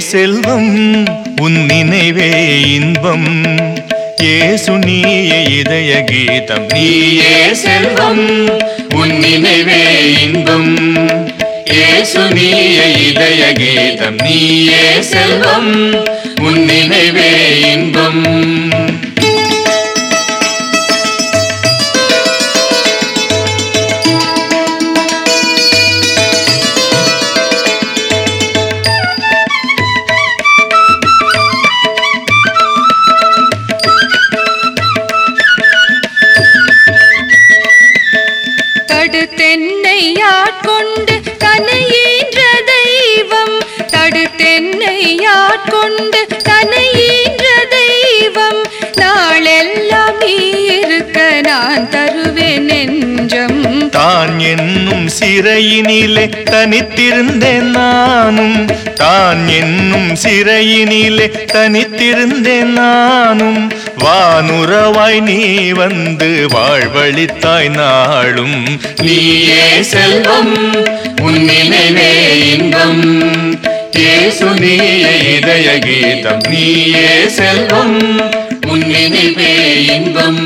செல்வம் உன் நினைவே இன்பம் ஏசு நீயே இதய கீதம் நீயே செல்வம் உன் நினைவே இன்பம் ஏசு நீயே இதய கீதம் நீயே செல்வம் உன் நினைவே இன்பம் தடுத்தென்னை ஆட்கொண்டு தனையீன்ற தெய்வம் தடுத்தென்னை ஆட்கொண்டு தனையீன்ற தெய்வம் நாளெல்லாம் நீ இருக்க நான் தருவேன் நெஞ்சம் தான் என்னும் சிறையினிலே தனித்திருந்தேன் நானும் தான் என்னும் சிறையினிலே தனித்திருந்தேன் நானும் வானுறவாய் நீ வந்து வாழ்வழித்தாய் நாளும் நீயே செல்வம் உன் நினைவே இன்பம் ஏசு நீயே இதய கீதம் நீயே செல்வம் உன் நினைவே இன்பம்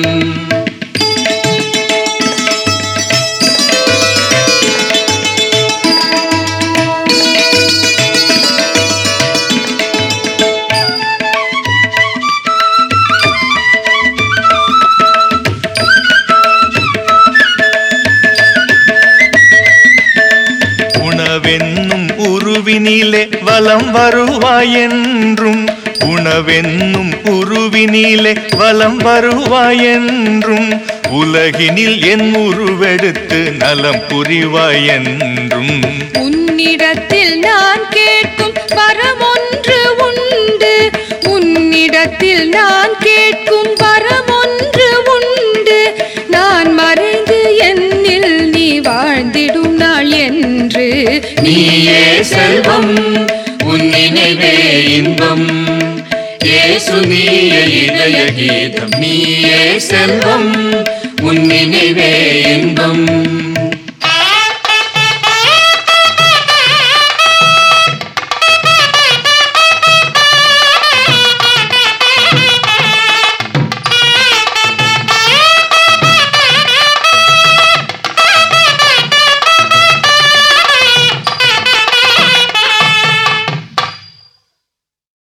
உணவென்னும் உருவினிலே வலம் வருவாயென்றும் உணவென்னும் உருவினிலே வலம் வருவாயென்றும் உலகினில் என் உருவெடுத்து நலம் புரிவாயென்றும் உன்னிடத்தில் நான் கேட்கும் வரமொன்று உண்டு உன்னிடத்தில் நான் கேட்கும் வரமொன்று உண்டு நான் மறைந்து என்னில் நீ வாழ்ந்திடும் நாள் என்று நீயே செல்வம் உன் நினைவே இன்பம் ஏசு நீயே இதய கீதம் நீயே செல்வம் உன் நினைவே இன்பம்